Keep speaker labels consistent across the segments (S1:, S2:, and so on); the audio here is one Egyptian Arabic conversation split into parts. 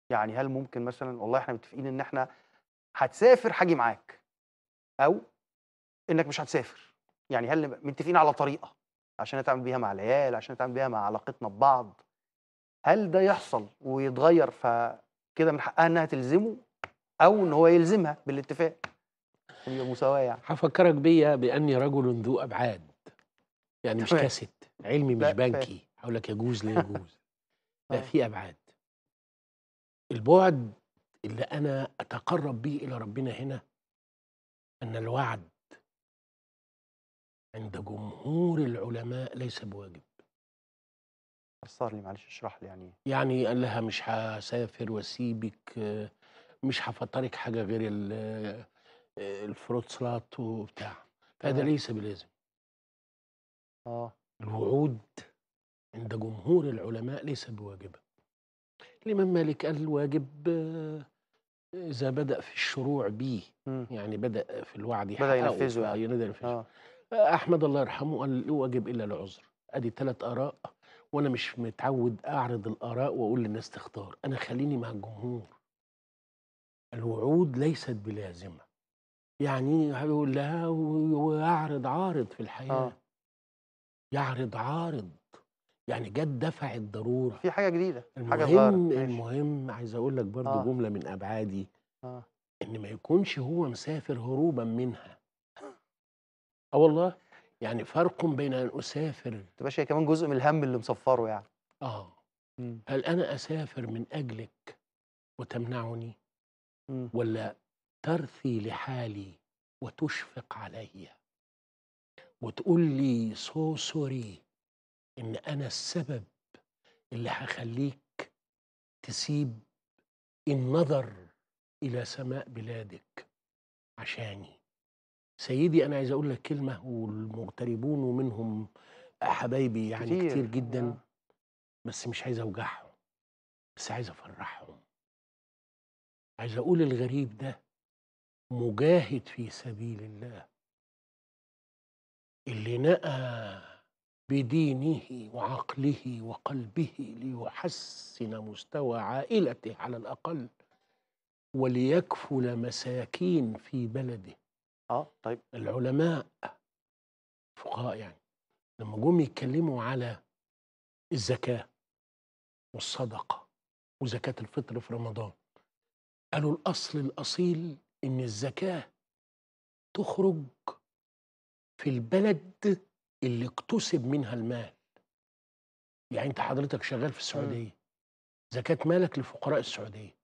S1: يعني هل ممكن مثلًا والله إحنا متفقين إن إحنا هتسافر هاجي معاك، أو إنك مش هتسافر، يعني هل نبقى متفقين على طريقة عشان نتعامل بيها مع العيال، عشان نتعامل بيها مع علاقتنا ببعض، هل ده يحصل ويتغيّر فكده من حقها إنها تلزمه، أو إن هو يلزمها بالاتفاق؟ عشان يبقى مساواة يعني.
S2: هافكّرك بيّا بأني رجل ذو أبعاد، يعني مش
S1: تمام.
S2: كاسيت، علمي مش
S1: لأ، فاهم.
S2: بنكي، هاقول لك يجوز لا يجوز، لأ
S1: آه.
S2: في أبعاد. البُعد اللي أنا أتقرّب بيه إلى ربنا هنا، أن الوعد عند جمهور العلماء ليس بواجب.
S1: فسّر لي معلش اشرح لي يعني إيه؟
S2: يعني قال لها مش هاسافر واسيبِك، مش هافطّرِك حاجة غير ال آآ الفروت سلطات وبتاع، فهذا
S1: تمام.
S2: ليس بلازم.
S1: آه.
S2: الوعود عند جمهور العلماء ليس بواجبة. الإمام مالك قال الواجب إذا بدأ في الشروع به،
S1: إمم.
S2: يعني بدأ في الوعد
S1: بدأ
S2: يحققه
S1: ينفّذه يعني.
S2: فينادى ينفذه.
S1: آه.
S2: أحمد الله يرحمه قال لا واجب إلا لعُذر، أدي 3 آراء وأنا مش متعوّد أعرض الآراء وأقول للناس تختار، أنا خلّيني مع الجمهور. الوعود ليست بلازمة، يعني هيقول لها و ويعرض عارض في الحياة.
S1: آه.
S2: يعرض عارض، يعني جات دفع الضرورة.
S1: في حاجة جديدة، حاجة اتغيّرت،
S2: المهم
S1: ماشي.
S2: المهم عايز أقول لك برضه
S1: آه.
S2: جملة من أبعادي،
S1: آه.
S2: إن ما يكونش هو مسافر هروبًا منها. آه والله، يعني فرق بين أن أسافر
S1: ما تبقاش هي كمان جزء من الهَم اللي مصفّره يعني.
S2: آه.
S1: إمم.
S2: هل أنا أسافر من أجلِك وتمنعني،
S1: إمم.
S2: والّا ترثي لحالي وتشفق عليّ، وتقول لي so sorry إن أنا السبب اللي هاخلّيك تسيب النظر إلى سماء بلادِك عشاني. سيدي أنا عايز أقول لك كلمة والمغتربون ومنهم حبايبي يعني كتير,
S1: كتير،
S2: جدًا،
S1: آه.
S2: بس مش عايز أوجعهم، بس عايز أفرّحهم. عايز أقول الغريب ده مجاهد في سبيل الله. اللي نأى بدينه وعقله وقلبه ليحسّن مستوى عائلته على الأقل، وليكفل مساكين في بلده.
S1: آه، طيب
S2: العلماء فقهاء يعني، لمّا جُم يتكلموا على الزكاة والصدقة وزكاة الفطر في رمضان، قالوا الأصل الأصيل إن الزكاة تخرج في البلد اللي اكتُسب منها المال. يعني أنت حضرتك شغال في
S1: إمم.
S2: السعودية، زكاة مالك لفقراء السعودية.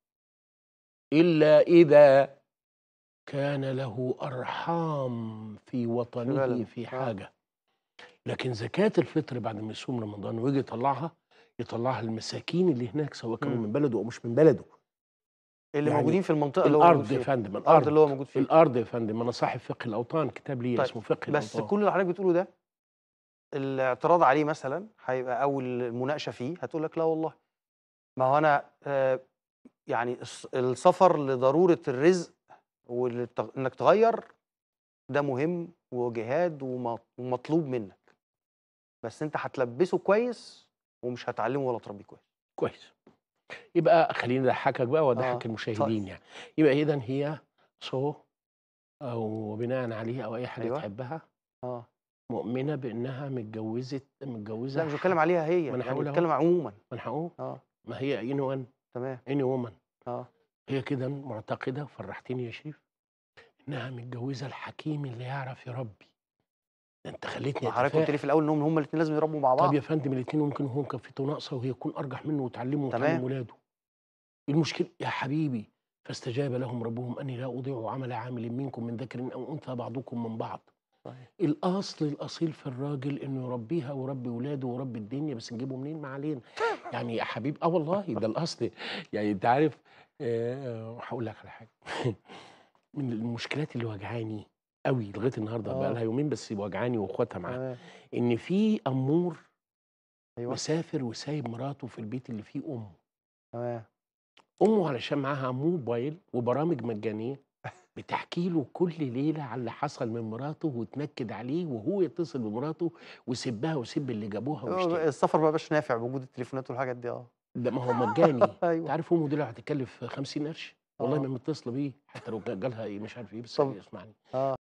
S2: إلا إذا كان له أرحام في
S1: في
S2: وطنه
S1: بلده،
S2: في
S1: آه.
S2: حاجة. لكن زكاة الفطر بعد ما يصوم رمضان وييجي يطلّعها، يطلّعها للمساكين اللي هناك سواء كانوا
S1: إمم.
S2: من بلده أو مش من بلده.
S1: اللي
S2: يعني
S1: موجودين في المنطقة اللي هو موجود
S2: الأرض يا
S1: فيها.
S2: فندم،
S1: الأرض
S2: الأرض،
S1: اللي هو موجود فيها.
S2: الأرض يا فندم، أنا صاحب فقه الأوطان، كتاب ليّا
S1: طيب،
S2: اسمه فقه
S1: بس
S2: الأوطان.
S1: كل اللي حضرتك بتقوله ده، الاعتراض عليه مثلًا هيبقى أو المناقشة فيه هتقول لك لا والله، ما هو أنا آآ يعني الس السفر لضرورة الرزق والت إنك تغيّر ده مهم وجهاد وم ومطلوب منك. بس أنت هتلبّسه كويس ومش هتعلّمه ولا تربيه كويس.
S2: كويس. يبقى خلّيني أضحّكك بقى
S1: آه،
S2: وأضحّك
S1: طيب.
S2: المشاهدين يعني. يبقى إذًا هي so أو بناءً عليه أو أي حاجة
S1: أيوه.
S2: تحبها،
S1: آه.
S2: مؤمنة بإنها متجوّزة متجوّزة
S1: لأ مش
S2: ح
S1: باتكلم عليها هي،
S2: ما أنا
S1: يعني
S2: هاقول أهو.
S1: باتكلم عمومًا.
S2: ما أنا هاقول.
S1: آه.
S2: ما هي anyone
S1: تمام.
S2: any woman
S1: آه.
S2: هي كده معتقدة فرّحتني يا شريف، إنها متجوّزة الحكيم اللي يعرف يربي. ده أنت خلّيتني
S1: ما حضرتك قُلت لي
S2: أتفائل.
S1: في الأول إنهم هُم الاتنين لازم يربوا مع
S2: طب
S1: بعض.
S2: يا فندم الاتنين ممكن هو مكفّيته ناقصة وهي تكون أرجح منه وتعلّمه وتعلّم
S1: تمام.
S2: ولاده. إيه المشكلة؟ يا حبيبي فاستجاب لهم ربهم أني لا أضيع عمل عامل منكم من ذكر أو أنثى بعضكم من بعض.
S1: صحيح.
S2: الأصل الأصيل في الراجل إنه يربيها ويربي ولاده ويربي الدنيا بس نجيبه منين؟ ما علينا. يعني يا حبيبي آه والله ده الأصل. يعني أنت عارف آآ هاقول لك على حاجة من المشكلات اللي واجعاني أوي لغاية النهارده بقى
S1: آه.
S2: لها يومين بس واجعاني واخواتها معاها،
S1: تمام.
S2: إن في أمور
S1: أيوه.
S2: مسافر وسايب مراته في البيت اللي فيه أمه.
S1: تمام.
S2: أمه علشان معاها موبايل وبرامج مجانية بتحكي له كل ليلة على اللي حصل من مراته وتنكد عليه وهو يتصل بمراته ويسبها ويسب اللي جابوها
S1: هو
S2: ويشتمها.
S1: السفر ما بقاش نافع بوجود التليفونات والحاجات دي آه.
S2: ده ما هو مجاني انت
S1: ايوه
S2: عارف امه دي لو هتتكلف 50 قرش والله
S1: آه.
S2: ما متصله بيه حتى لو جالها ايه مش عارف ايه بس
S1: طب-
S2: يسمعني
S1: اه